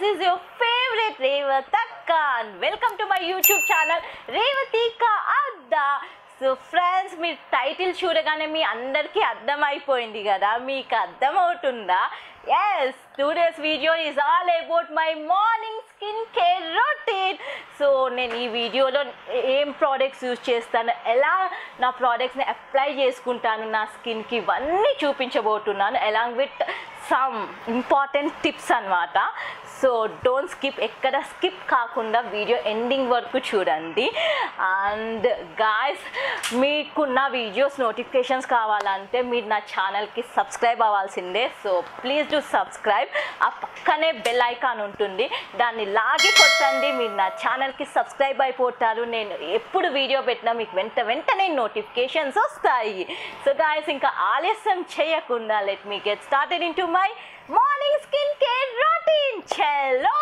is your favorite Revatakka and welcome to my YouTube channel Revatika Adda. So friends మీరు title చూడగానే మీ అందరికీ అర్థమైపోయింది కదా మీకు అర్థం అవుతుందా yes today's video is all about my morning skin care routine so నేను ఈ వీడియోలో ఏం ప్రోడక్ట్స్ యూజ్ చేస్తాను ఎలా నా ప్రోడక్ట్స్ని అప్లై చేసుకుంటాను నా స్కిన్కి ఇవన్నీ చూపించబోతున్నాను along with some important tips అన్నమాట సో డోంట్ స్కిప్ ఎక్కడ స్కిప్ కాకుండా వీడియో ఎండింగ్ వరకు చూడండి అండ్ గాయస్ మీకు నా వీడియోస్ నోటిఫికేషన్స్ కావాలంటే మీరు నా ఛానల్కి సబ్స్క్రైబ్ అవ్వాల్సిందే సో ప్లీజ్ డూ సబ్స్క్రైబ్ ఆ పక్కనే బెల్ ఐకాన్ ఉంటుంది దాన్ని లాగి కొట్టండి మీరు నా ఛానల్కి సబ్స్క్రైబ్ అయిపోతారు నేను ఎప్పుడు వీడియో పెట్టినా మీకు వెంట వెంటనే నోటిఫికేషన్స్ వస్తాయి సో గాయస్ ఇంకా ఆలస్యం చేయకుండా let me get started into my morning skin care routine చలో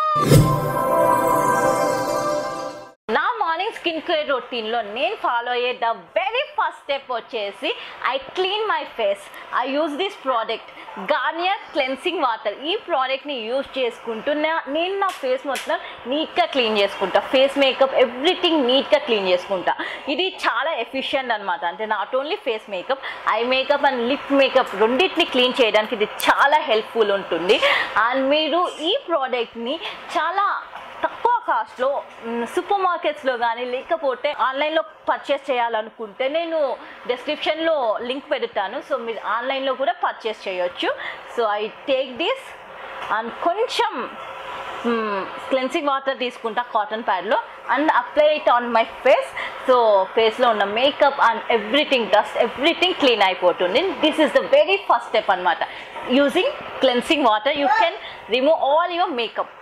నా మార్నింగ్ స్కిన్ కేర్ రొటీన్లో నేను ఫాలో అయ్యే ద వెరీ ఫస్ట్ స్టెప్ వచ్చేసి I clean my face I use this product Garnier cleansing water ఈ ప్రోడక్ట్ని యూజ్ చేసుకుంటూ నా- నేను నా ఫేస్ మొత్తం నీట్గా క్లీన్ చేసుకుంటా ఫేస్ మేకప్ ఎవ్రీథింగ్ నీట్గా క్లీన్ చేసుకుంటా ఇది చాలా ఎఫిషియంట్ అనమాట అంటే not only face makeup eye makeup and lip makeup రెండింటిని క్లీన్ చేయడానికి ఇది చాలా హెల్ప్ఫుల్ ఉంటుంది అండ్ మీరు ఈ ప్రోడక్ట్ని చాలా తక్కువ కాస్ట్లో సూపర్ మార్కెట్స్లో కానీ లేకపోతే ఆన్లైన్లో పర్చేస్ చేయాలనుకుంటే నేను డిస్క్రిప్షన్లో లింక్ పెడతాను సో మీరు ఆన్లైన్లో కూడా పర్చేస్ చేయొచ్చు so I take this and కొంచెం క్లెన్సింగ్ వాటర్ తీసుకుంటా కాటన్ ప్యాడ్లో and apply it on my face so ఫేస్లో ఉన్న makeup and everything dust everything clean అయిపోతుంది this is the very first step అనమాట using cleansing water you can remove all your makeup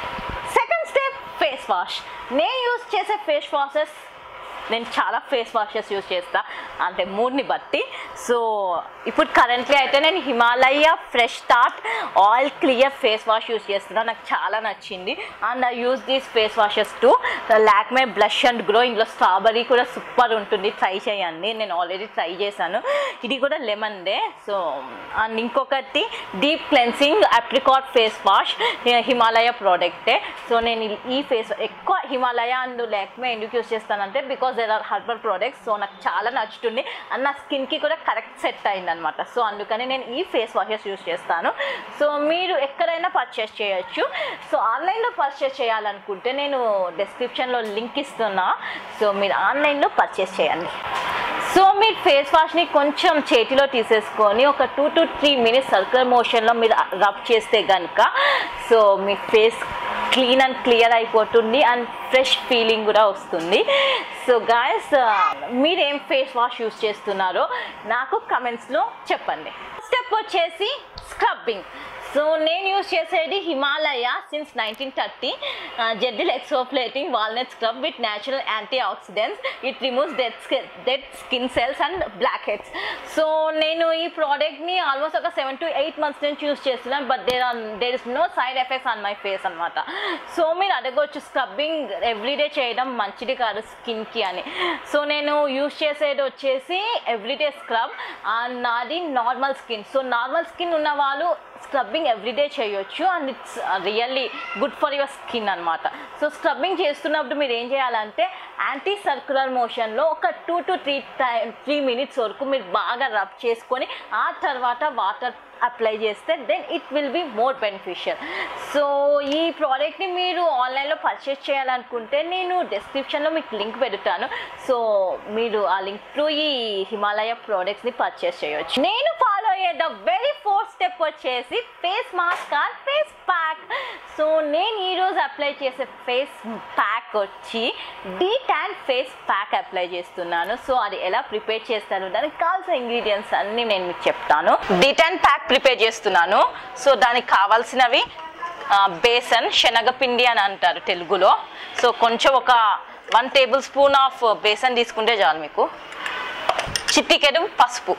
second step face wash నేను use చేసే face washes నేను చాలా face washes use చేస్తా అంటే మూడ్ని బట్టి సో ఇప్పుడు కరెంట్లీ అయితే నేను Himalaya fresh start oil clear face wash use చేస్తున్నా నాకు చాలా నచ్చింది and I use these face washes two Lakme blush and glow ఇందులో స్ట్రాబెరీ కూడా సూపర్ ఉంటుంది ట్రై చేయండి నేను ఆల్రెడీ ట్రై చేశాను ఇది కూడా లెమన్దే సో అండ్ ఇంకొకటి deep cleansing apricot face wash Himalaya ప్రోడక్టే సో నేను ఈ- ఈ ఫేస్ ఎక్కువ హిమాలయ అండ్ లాక్మే ఎందుకు యూస్ చేస్తానంటే because there are herbal products so నాకు చాలా నచ్చుతుంది అండ్ నా స్కిన్కి కూడా కరెక్ట్ సెట్ అయింది అనమాట సో అందుకని నేను ఈ ఫేస్ వాషెస్ యూస్ చేస్తాను సో మీరు ఎక్కడైనా పర్చేస్ చేయొచ్చు సో ఆన్లైన్లో పర్చేస్ చేయాలనుకుంటే నేను డిస్క్రిప్షన్లో లింక్ ఇస్తున్నా సో మీరు ఆన్లైన్లో పర్చేస్ చేయండి సో మీరు ఫేస్ వాష్ని కొంచెం చేతిలో తీసేసుకొని ఒక two to three minutes circular మోషన్లో మీరు రబ్ చేస్తే కనుక సో మీ ఫేస్ క్లీన్ అండ్ క్లియర్ అయిపోతుంది అండ్ ఫ్రెష్ ఫీలింగ్ కూడా వస్తుంది సో గాయస్ మీరేం ఫేస్ వాష్ యూస్ చేస్తున్నారో నాకు కమెంట్స్లో చెప్పండి స్టెప్ వచ్చేసి స్క్రబ్బింగ్ సో నేను యూస్ చేసేది Himalaya since nineteen thirty gentle exfoliating walnut scrub with natural antioxidants it removes dead dead skin cells and blackheads so నేను ఈ ప్రోడక్ట్ని ఆల్మోస్ట్ ఒక సెవెన్ టు ఎయిట్ మంత్స్ నుంచి యూస్ చేస్తున్నాను but there are there is no side effects on my face అనమాట so మీరు అడగవచ్చు scrubbing everyday చేయడం మంచిది కాదు స్కిన్కి అని సో నేను యూస్ చేసేది వచ్చేసి ఎవ్రీడే స్క్రబ్ అండ్ నాది normal skin so normal skin ఉన్న వాళ్ళు స్క్రబ్బింగ్ ఎవ్రీడే చేయొచ్చు and it's really good for your skin అనమాట సో స్క్రబ్బింగ్ చేస్తున్నప్పుడు మీరు ఏం చేయాలంటే యాంటీ సర్క్యులర్ మోషన్లో ఒక two to three time three minutes వరకు మీరు బాగా రబ్ చేసుకొని ఆ తర్వాత వాటర్ అప్లై చేస్తే then it will be more beneficial so ఈ ప్రోడక్ట్ని మీరు ఆన్లైన్లో పర్చేస్ చేయాలనుకుంటే నేను డిస్క్రిప్షన్లో మీకు లింక్ పెడతాను సో మీరు ఆ లింక్ త్రూ ఈ హిమాలయ ప్రోడక్ట్స్ని పర్చేస్ చేయొచ్చు నేను ఫాలో అయ్యే ద వెరీ ఫోర్త్ స్టెప్ వచ్చేసి face mask or face pack so నేను ఈరోజు అప్లై చేసే ఫేస్ ప్యాక్ వచ్చి de tan face pack apply చేస్తున్నాను సో అది ఎలా ప్రిపేర్ చేస్తాను దానికి కావాల్సిన ఇంగ్రీడియంట్స్ అన్నీ నేను మీకు చెప్తాను డీ ట్యాన్ ప్యాక్ ప్రిపేర్ చేస్తున్నాను సో దానికి కావాల్సినవి ఆ, బేసన్ శనగపిండి అని అంటారు తెలుగులో సో కొంచెం ఒక one tablespoon of besan తీసుకుంటే చాలు మీకు చిట్టికెడు పసుపు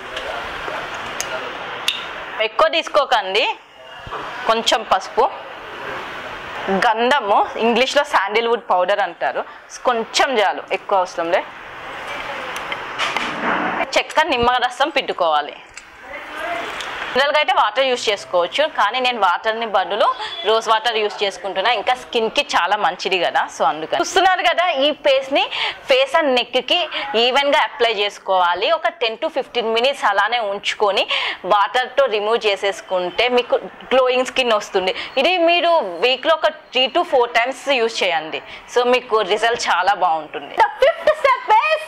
ఎక్కువ తీసుకోకండి కొంచెం పసుపు గంధము ఇంగ్లీష్లో శాండిల్వుడ్ పౌడర్ అంటారు కొంచెం చాలు ఎక్కువ అవసరంలే చెక్క నిమ్మరసం పిండుకోవాలి జనరల్గా అయితే వాటర్ యూస్ చేసుకోవచ్చు కానీ నేను వాటర్ని బదులు రోజ్ వాటర్ యూస్ చేసుకుంటున్నా ఇంకా స్కిన్కి చాలా మంచిది కదా సో అందుకని చూస్తున్నారు కదా ఈ పేస్ట్ని ఫేస్ అండ్ నెక్కి ఈవెన్గా అప్లై చేసుకోవాలి ఒక టెన్ టు ఫిఫ్టీన్ మినిట్స్ అలానే ఉంచుకొని వాటర్తో రిమూవ్ చేసేసుకుంటే మీకు గ్లోయింగ్ స్కిన్ వస్తుంది ఇది మీరు వీక్లో ఒక three to four times use చేయండి సో మీకు రిజల్ట్ చాలా బాగుంటుంది fifth step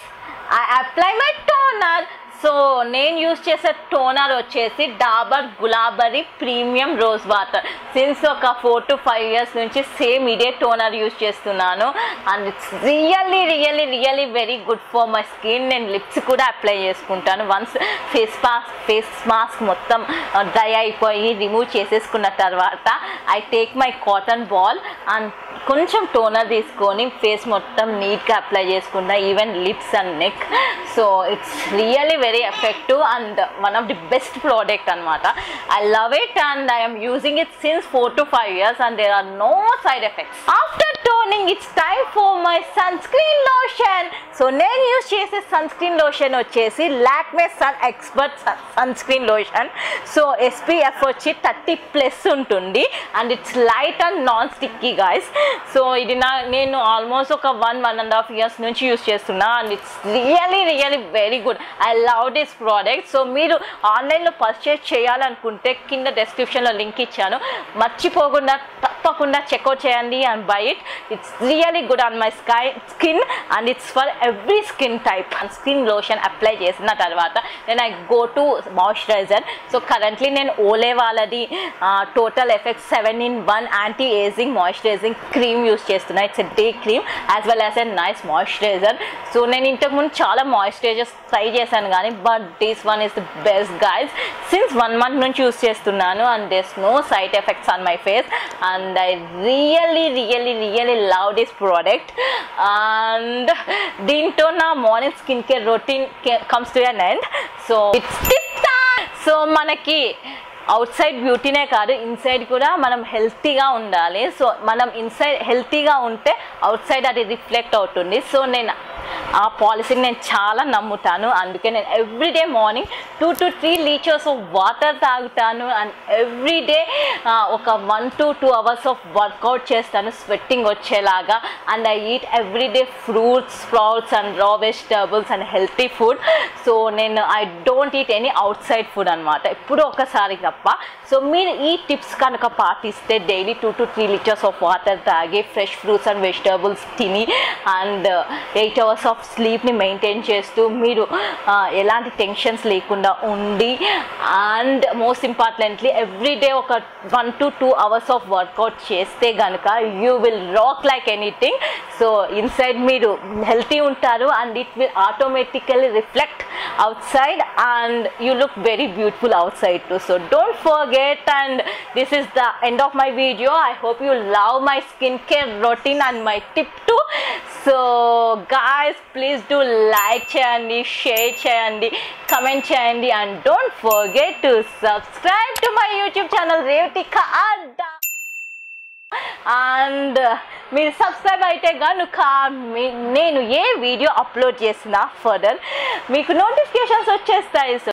I apply my toner so నేను యూస్ చేసే టోనర్ వచ్చేసి Dabur Gulabari premium rose water since ఒక ఫోర్ టు ఫైవ్ ఇయర్స్ నుంచి సేమ్ ఇదే టోనర్ యూస్ చేస్తున్నాను and it's really really really very good for my skin నేను లిప్స్ కూడా apply చేసుకుంటాను once face mask face mask మొత్తం డ్రై అయిపోయి రిమూవ్ చేసేసుకున్న తర్వాత I take my cotton ball and కొంచెం టోనర్ తీసుకొని ఫేస్ మొత్తం నీట్గా అప్లై చేసుకుంటా even lips and neck so it's really very effective and one of the best product అనమాట I love it and I'm using it since four to five years and there are no side effects after toning it's time for my sunscreen lotion so నేను use చేసే sunscreen lotion వచ్చేసి Lakme sun expert sunscreen lotion so SPF వచ్చి thirty plus ఉంటుంది and it's light and non sticky guys so ఇది నా నేను almost ఒక one one and half years నుంచి యూస్ చేస్తున్నా and it's really really very good I love this product so మీరు ఆన్లైన్లో పర్చేస్ చేయాలనుకుంటే కింద డెస్క్రిప్షన్లో లింక్ ఇచ్చాను మర్చిపోకుండా తప్పకుండా చెక్అవుట్ చేయండి and buy it it's really good on my sky skin and it's for every skin type and skin lotion apply చేసిన తర్వాత నేను I go to moisturiser so currently నేను ఓలే వాళ్ళది total effect seven in one anti ageing moisturising cream use చేస్తున్నా it's a day cream as well as a nice moisturiser so నేను ఇంతకుముందు చాలా moisturisers try చేశాను కానీ but this one is the best guys since one month నుంచి use చేస్తున్నాను and this no side effects on my face and I really really really love this product and దీంతో నా morning skin care routine comes to an end so it's so మనకి outside బ్యూటీనే కాదు inside కూడా మనం హెల్తీగా ఉండాలి so మనం ఇన్సైడ్ హెల్తీగా ఉంటే అవుట్ సైడ్ అది రిఫ్లెక్ట్ అవుతుంది సో నేను ఆ పాలసీని నేను చాలా నమ్ముతాను అందుకే నేను everyday morning two to three litres of water తాగుతాను అండ్ ఎవ్రీడే ఒక one to two hours of workout చేస్తాను స్వెట్టింగ్ వచ్చేలాగా and I eat everyday fruits sprouts and raw vegetables and healthy food so నేను I don't eat any outside food అనమాట ఎప్పుడూ ఒకసారి తప్ప so మీరు ఈ టిప్స్ కనుక పాటిస్తే daily two to three litres of water తాగి ఫ్రెష్ ఫ్రూట్స్ అండ్ వెజిటబుల్స్ తిని అండ్ ఎయిట్ అవర్స్ ఆఫ్ స్లీప్ని మెయింటైన్ చేస్తూ మీరు ఆ, ఎలాంటి టెన్షన్స్ లేకుండా ఉండి అండ్ మోస్ట్ ఇంపార్టెంట్లీ ఎవ్రీడే ఒక one to two hours of workout చేస్తే కనుక you will rock like anything so inside మీరు హెల్తీ ఉంటారు and it will automatically reflect outside and you look very beautiful outside too so don't forget and this is the end of my video i hope you love my skincare routine and my tip too so guys please do like చేయండి share చేయండి comment చేయండి and don't forget to subscribe to my youtube channel Revathika Adda and మీరు subscribe అయితే కనుక మీ- నేను ఏ video upload చేసినా ఫర్దర్ మీకు నోటిఫికేషన్స్ వచ్చేస్తాయి సో